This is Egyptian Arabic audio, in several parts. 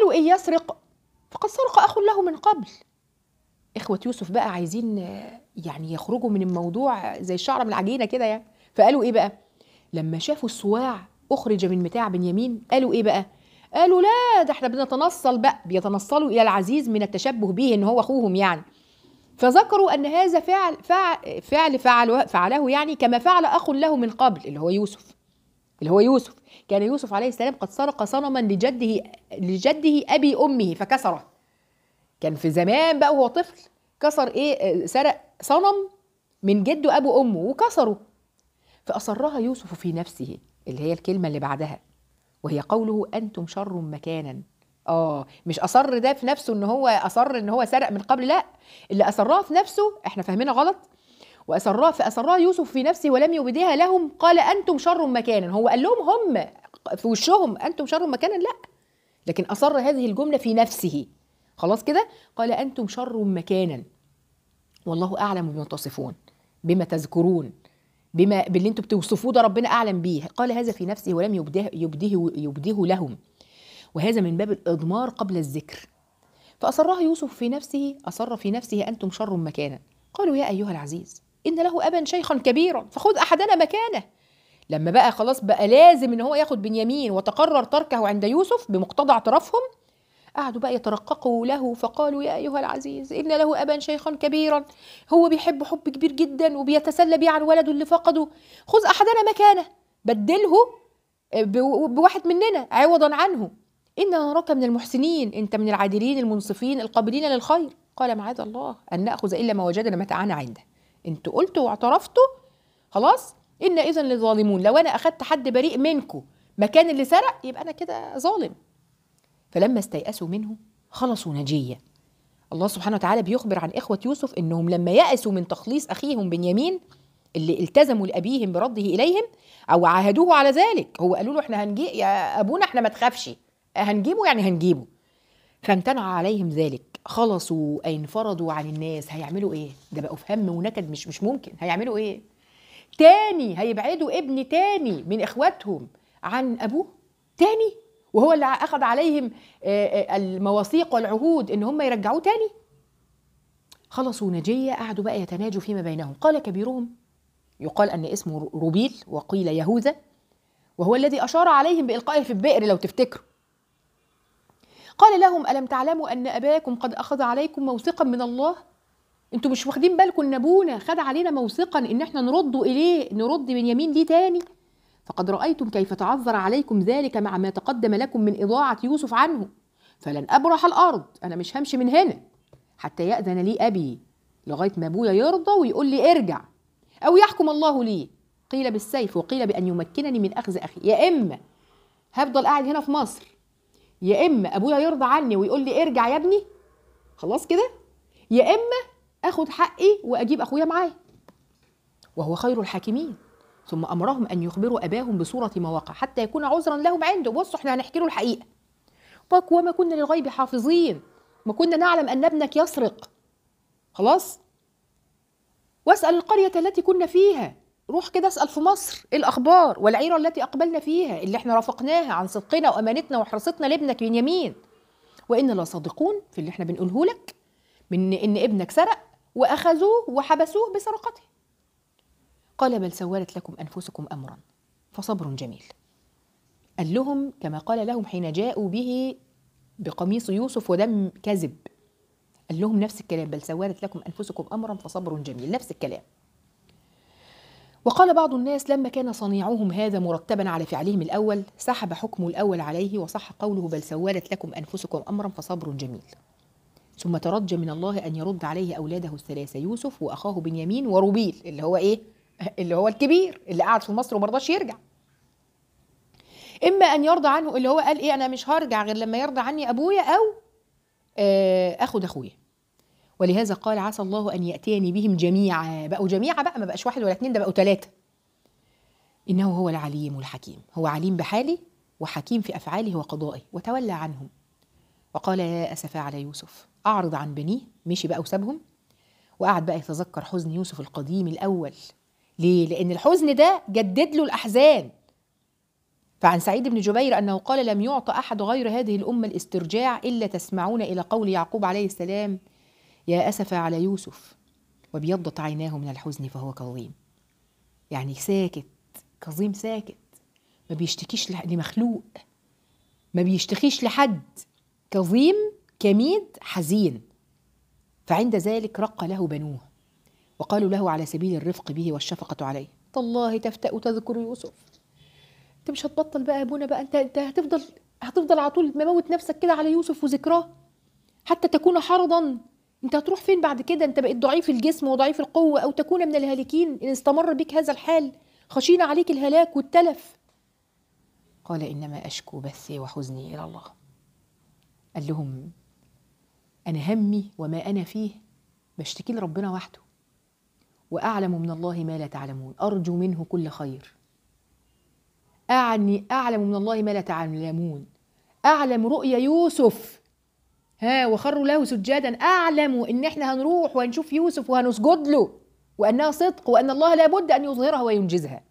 قالوا إن يسرق فقد سرق أخ له من قبل إخوة يوسف بقى عايزين آه، يعني يخرجوا من الموضوع زي الشعرة من العجينة كده يعني فقالوا إيه بقى لما شافوا الصواع أخرج من متاع بنيامين قالوا إيه بقى قالوا لا ده احنا بنتنصل بقى بيتنصلوا إلى العزيز من التشبه به إن هو أخوهم يعني فذكروا أن هذا فعل فعل فعل فعله, فعله يعني كما فعل أخ له من قبل اللي هو يوسف اللي هو يوسف كان يوسف عليه السلام قد سرق صنما لجده لجده أبي أمه فكسره كان في زمان بقى وهو طفل كسر ايه آه، سرق صنم من جده ابو امه وكسره فاصرها يوسف في نفسه اللي هي الكلمه اللي بعدها وهي قوله انتم شر مكانا اه مش اصر ده في نفسه ان هو اصر ان هو سرق من قبل لا اللي اصرها في نفسه احنا فاهمينها غلط واصرها فاصرها يوسف في نفسه ولم يبديها لهم قال انتم شر مكانا هو قال لهم هم في وشهم انتم شر مكانا لا لكن اصر هذه الجمله في نفسه خلاص كده قال انتم شر مكانا والله اعلم بما تصفون بما تذكرون بما باللي انتم بتوصفوه ده ربنا اعلم بيه قال هذا في نفسه ولم يبده يبده يبده لهم وهذا من باب الاضمار قبل الذكر فاصرها يوسف في نفسه اصر في نفسه انتم شر مكانا قالوا يا ايها العزيز ان له ابا شيخا كبيرا فخذ احدنا مكانه لما بقى خلاص بقى لازم ان هو ياخد بنيامين وتقرر تركه عند يوسف بمقتضى اعترافهم قعدوا بقى يترققوا له فقالوا يا أيها العزيز إن له أبا شيخا كبيرا هو بيحب حب كبير جدا وبيتسلى بيه عن ولده اللي فقده خذ أحدنا مكانه بدله ب- بواحد مننا عوضا عنه إنا نراك من المحسنين أنت من العادلين المنصفين القابلين للخير قال معاذ الله أن نأخذ إلا ما وجدنا متاعنا عنده أنتوا قلتوا واعترفتوا خلاص إن إذا لظالمون لو أنا أخدت حد بريء منكم مكان اللي سرق يبقى أنا كده ظالم فلما استيأسوا منه خلصوا نجية الله سبحانه وتعالى بيخبر عن إخوة يوسف إنهم لما يأسوا من تخليص أخيهم بنيامين اللي التزموا لأبيهم برده إليهم أو عاهدوه على ذلك هو قالوا له إحنا هنجي يا أبونا إحنا ما تخافش هنجيبه يعني هنجيبه فامتنع عليهم ذلك خلصوا أي انفرضوا عن الناس هيعملوا إيه؟ ده بقوا في هم ونكد مش مش ممكن هيعملوا إيه؟ تاني هيبعدوا ابن تاني من إخواتهم عن أبوه تاني وهو اللي اخذ عليهم آه، آه، المواثيق والعهود ان هم يرجعوه تاني خلصوا نجية قعدوا بقى يتناجوا فيما بينهم قال كبيرهم يقال ان اسمه روبيل وقيل يهوذا وهو الذي اشار عليهم بالقائه في البئر لو تفتكروا قال لهم الم تعلموا ان اباكم قد اخذ عليكم موثقا من الله انتوا مش واخدين بالكم ان ابونا خد علينا موثقا ان احنا نرده اليه نرد بنيامين ليه تاني فقد رأيتم كيف تعذر عليكم ذلك مع ما تقدم لكم من إضاعة يوسف عنه فلن أبرح الأرض أنا مش همشي من هنا حتى يأذن لي أبي لغاية ما أبويا يرضى ويقول لي ارجع أو يحكم الله لي قيل بالسيف وقيل بأن يمكنني من أخذ أخي يا إما هفضل قاعد هنا في مصر يا إما أبويا يرضى عني ويقول لي ارجع يا ابني خلاص كده يا إما أخد حقي وأجيب أخويا معايا وهو خير الحاكمين ثم امرهم ان يخبروا اباهم بصوره ما وقع حتى يكون عذرا لهم عنده بصوا احنا هنحكي له الحقيقه فك وما كنا للغيب حافظين ما كنا نعلم ان ابنك يسرق خلاص واسال القريه التي كنا فيها روح كده اسال في مصر ايه الاخبار والعيره التي اقبلنا فيها اللي احنا رافقناها عن صدقنا وامانتنا وحرصتنا لابنك بنيامين وان لصادقون في اللي احنا بنقوله لك من ان ابنك سرق واخذوه وحبسوه بسرقته قال بل سولت لكم انفسكم امرا فصبر جميل قال لهم كما قال لهم حين جاءوا به بقميص يوسف ودم كذب قال لهم نفس الكلام بل سولت لكم انفسكم امرا فصبر جميل نفس الكلام وقال بعض الناس لما كان صنيعهم هذا مرتبا على فعلهم الاول سحب حكم الاول عليه وصح قوله بل سولت لكم انفسكم امرا فصبر جميل ثم ترجى من الله ان يرد عليه اولاده الثلاثه يوسف واخاه بنيامين وروبيل اللي هو ايه اللي هو الكبير اللي قعد في مصر وما رضاش يرجع اما ان يرضى عنه اللي هو قال ايه انا مش هرجع غير لما يرضى عني ابويا او آه، اخد اخويا ولهذا قال عسى الله ان ياتيني بهم جميعا بقوا جميعا بقى ما بقاش واحد ولا اتنين ده بقوا ثلاثه انه هو العليم الحكيم هو عليم بحاله وحكيم في افعاله وقضائه وتولى عنهم وقال يا اسفا على يوسف اعرض عن بنيه مشي بقى وسابهم وقعد بقى يتذكر حزن يوسف القديم الاول ليه لان الحزن ده جدد له الاحزان فعن سعيد بن جبير أنه قال لم يعط أحد غير هذه الأمة الاسترجاع إلا تسمعون إلى قول يعقوب عليه السلام يا أسف على يوسف وابيضت عيناه من الحزن فهو كظيم يعني ساكت كظيم ساكت ما بيشتكيش لمخلوق ما بيشتكيش لحد كظيم كميد حزين فعند ذلك رق له بنوه وقالوا له على سبيل الرفق به والشفقة عليه تالله تفتأ تذكر يوسف انت مش هتبطل بقى يا ابونا بقى انت انت هتفضل هتفضل على طول مموت نفسك كده على يوسف وذكراه حتى تكون حرضا انت هتروح فين بعد كده انت بقيت ضعيف الجسم وضعيف القوة او تكون من الهالكين ان استمر بك هذا الحال خشينا عليك الهلاك والتلف قال انما اشكو بثي وحزني الى الله قال لهم انا همي وما انا فيه بشتكي لربنا وحده واعلم من الله ما لا تعلمون ارجو منه كل خير أعني أعلم من الله ما لا تعلمون أعلم رؤيا يوسف ها وخروا له سجادا أعلم إن إحنا هنروح وهنشوف يوسف وهنسجد له وأنها صدق وأن الله لابد أن يظهرها وينجزها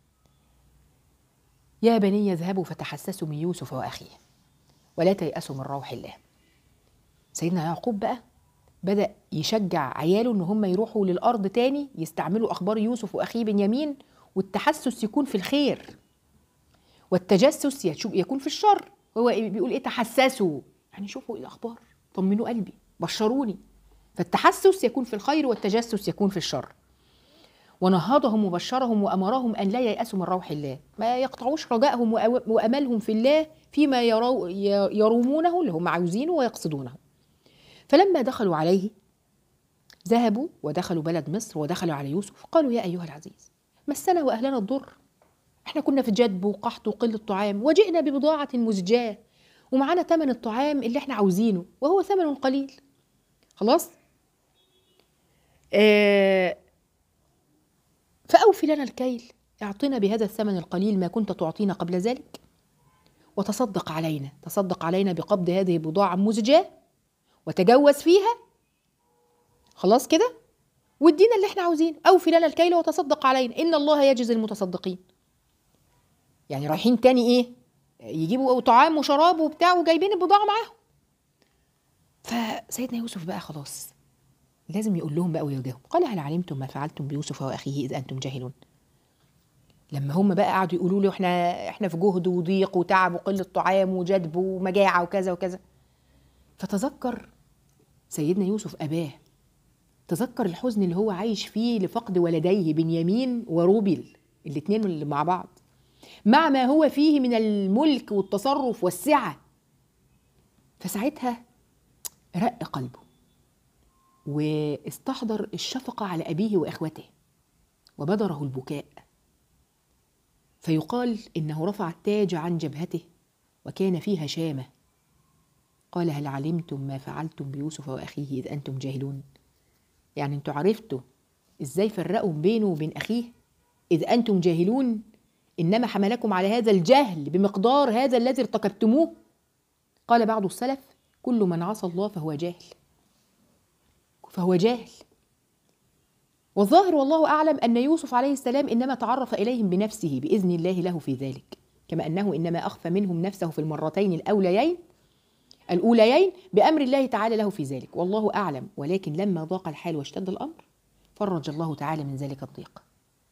يا بني اذهبوا فتحسسوا من يوسف وأخيه ولا تيأسوا من روح الله سيدنا يعقوب بقى بدأ يشجع عياله إن هم يروحوا للأرض تاني يستعملوا أخبار يوسف وأخيه بنيامين والتحسس يكون في الخير والتجسس يكون في الشر هو بيقول ايه تحسسوا يعني شوفوا ايه الاخبار طمنوا قلبي بشروني فالتحسس يكون في الخير والتجسس يكون في الشر ونهضهم وبشرهم وامرهم ان لا ييأسوا من روح الله ما يقطعوش رجائهم واملهم في الله فيما يرو يرومونه اللي هم عاوزينه ويقصدونه فلما دخلوا عليه ذهبوا ودخلوا بلد مصر ودخلوا على يوسف قالوا يا ايها العزيز مسنا واهلنا الضر احنا كنا في جدب وقحط وقلة طعام وجئنا ببضاعة مزجاة ومعانا ثمن الطعام اللي احنا عاوزينه وهو ثمن قليل خلاص آه فأوفي لنا الكيل اعطنا بهذا الثمن القليل ما كنت تعطينا قبل ذلك وتصدق علينا تصدق علينا بقبض هذه البضاعة مزجاة وتجوز فيها خلاص كده وادينا اللي احنا عاوزينه اوفي لنا الكيل وتصدق علينا ان الله يجزي المتصدقين يعني رايحين تاني ايه يجيبوا طعام وشراب وبتاع وجايبين البضاعه معاهم فسيدنا يوسف بقى خلاص لازم يقول لهم بقى ويواجههم قال هل علمتم ما فعلتم بيوسف واخيه اذ انتم جاهلون لما هم بقى قعدوا يقولوا له احنا احنا في جهد وضيق وتعب وقله طعام وجدب ومجاعه وكذا وكذا فتذكر سيدنا يوسف اباه تذكر الحزن اللي هو عايش فيه لفقد ولديه بنيامين وروبل الاثنين اللي مع بعض مع ما هو فيه من الملك والتصرف والسعة فساعتها رق قلبه واستحضر الشفقة على أبيه وإخوته وبدره البكاء فيقال إنه رفع التاج عن جبهته وكان فيها شامة قال هل علمتم ما فعلتم بيوسف وأخيه إذ أنتم جاهلون يعني أنتوا عرفتوا إزاي فرقوا بينه وبين أخيه إذ أنتم جاهلون انما حملكم على هذا الجهل بمقدار هذا الذي ارتكبتموه قال بعض السلف كل من عصى الله فهو جاهل فهو جاهل والظاهر والله اعلم ان يوسف عليه السلام انما تعرف اليهم بنفسه باذن الله له في ذلك كما انه انما اخفى منهم نفسه في المرتين الاوليين الاوليين بامر الله تعالى له في ذلك والله اعلم ولكن لما ضاق الحال واشتد الامر فرج الله تعالى من ذلك الضيق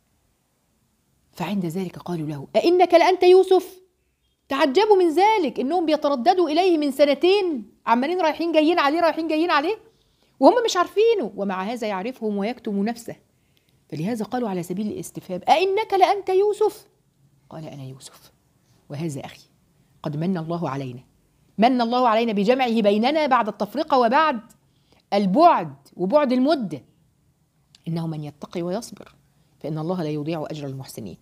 فعند ذلك قالوا له أئنك لأنت يوسف تعجبوا من ذلك إنهم بيترددوا إليه من سنتين عمالين رايحين جايين عليه رايحين جايين عليه وهم مش عارفينه ومع هذا يعرفهم ويكتم نفسه فلهذا قالوا على سبيل الاستفهام أئنك لأنت يوسف قال أنا يوسف وهذا أخي قد من الله علينا من الله علينا بجمعه بيننا بعد التفرقة وبعد البعد وبعد المدة إنه من يتقي ويصبر فإن الله لا يضيع أجر المحسنين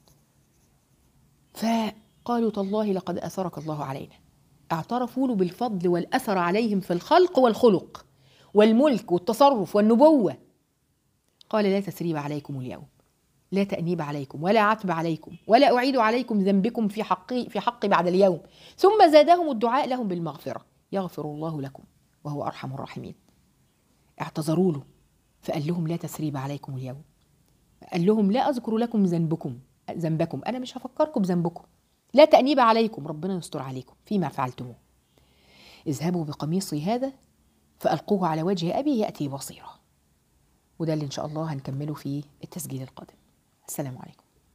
فقالوا تالله لقد أثرك الله علينا اعترفوا له بالفضل والأثر عليهم في الخلق والخلق والملك والتصرف والنبوة قال لا تثريب عليكم اليوم لا تأنيب عليكم ولا عتب عليكم ولا أعيد عليكم ذنبكم في حقي في حقي بعد اليوم ثم زادهم الدعاء لهم بالمغفرة يغفر الله لكم وهو أرحم الراحمين اعتذروا له فقال لهم لا تثريب عليكم اليوم قال لهم لا أذكر لكم ذنبكم ذنبكم أنا مش هفكركم بذنبكم لا تأنيب عليكم ربنا يستر عليكم فيما فعلتموه اذهبوا بقميصي هذا فألقوه على وجه أبي يأتي بصيرا وده اللي إن شاء الله هنكمله في التسجيل القادم السلام عليكم